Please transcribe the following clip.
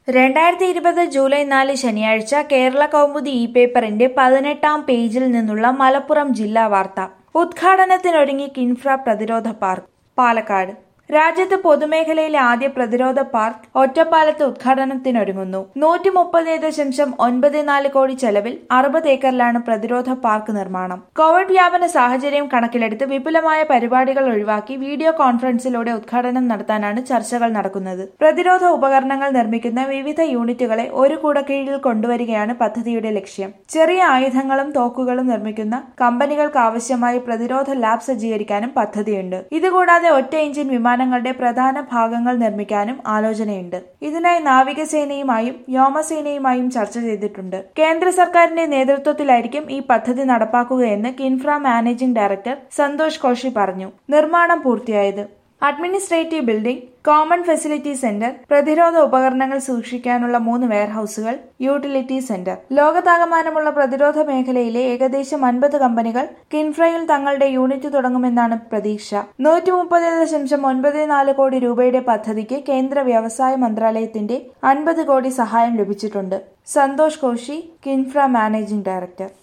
രണ്ടായിരത്തി ഇരുപത് ജൂലൈ നാല് ശനിയാഴ്ച കേരള കൗമുദി ഇ പേപ്പറിന്റെ പതിനെട്ടാം പേജിൽ നിന്നുള്ള മലപ്പുറം ജില്ലാ വാർത്ത ഉദ്ഘാടനത്തിനൊരുങ്ങി കിൻഫ്ര പ്രതിരോധ പാർക്ക് പാലക്കാട് രാജ്യത്ത് പൊതുമേഖലയിലെ ആദ്യ പ്രതിരോധ പാർക്ക് ഒറ്റപ്പാലത്ത് ഉദ്ഘാടനത്തിനൊരുങ്ങുന്നു നൂറ്റി മുപ്പത് ദശാംശം ഒൻപത് നാല് കോടി ചെലവിൽ അറുപത് ഏക്കറിലാണ് പ്രതിരോധ പാർക്ക് നിർമ്മാണം കോവിഡ് വ്യാപന സാഹചര്യം കണക്കിലെടുത്ത് വിപുലമായ പരിപാടികൾ ഒഴിവാക്കി വീഡിയോ കോൺഫറൻസിലൂടെ ഉദ്ഘാടനം നടത്താനാണ് ചർച്ചകൾ നടക്കുന്നത് പ്രതിരോധ ഉപകരണങ്ങൾ നിർമ്മിക്കുന്ന വിവിധ യൂണിറ്റുകളെ ഒരു കുടക്കീഴിൽ കൊണ്ടുവരികയാണ് പദ്ധതിയുടെ ലക്ഷ്യം ചെറിയ ആയുധങ്ങളും തോക്കുകളും നിർമ്മിക്കുന്ന കമ്പനികൾക്ക് ആവശ്യമായ പ്രതിരോധ ലാബ് സജ്ജീകരിക്കാനും പദ്ധതിയുണ്ട് ഇതുകൂടാതെ ഒറ്റ എഞ്ചിൻ വിമാനങ്ങളുടെ പ്രധാന ഭാഗങ്ങൾ നിർമ്മിക്കാനും ആലോചനയുണ്ട് ഇതിനായി നാവികസേനയുമായും വ്യോമസേനയുമായും ചർച്ച ചെയ്തിട്ടുണ്ട് കേന്ദ്ര സർക്കാരിന്റെ നേതൃത്വത്തിലായിരിക്കും ഈ പദ്ധതി നടപ്പാക്കുകയെന്ന് കിൻഫ്ര മാനേജിംഗ് ഡയറക്ടർ സന്തോഷ് കോഷി പറഞ്ഞു നിർമ്മാണം പൂർത്തിയായത് administrative building common facility centre പ്രതിരോധ ഉപകരണങ്ങൾ സൂക്ഷിക്കാനുള്ള മൂന്ന് വെയർഹൌസുകൾ യൂട്ടിലിറ്റി സെന്റർ ലോകത്താകമാനമുള്ള പ്രതിരോധ മേഖലയിലെ ഏകദേശം അൻപത് കമ്പനികൾ കിൻഫ്രയിൽ തങ്ങളുടെ യൂണിറ്റ് തുടങ്ങുമെന്നാണ് പ്രതീക്ഷ നൂറ്റി മുപ്പത് ദശാംശം ഒൻപത് നാല് കോടി രൂപയുടെ പദ്ധതിക്ക് കേന്ദ്ര വ്യവസായ മന്ത്രാലയത്തിന്റെ അൻപത് കോടി സഹായം ലഭിച്ചിട്ടുണ്ട് സന്തോഷ് കോശി കിൻഫ്ര മാനേജിംഗ് ഡയറക്ടർ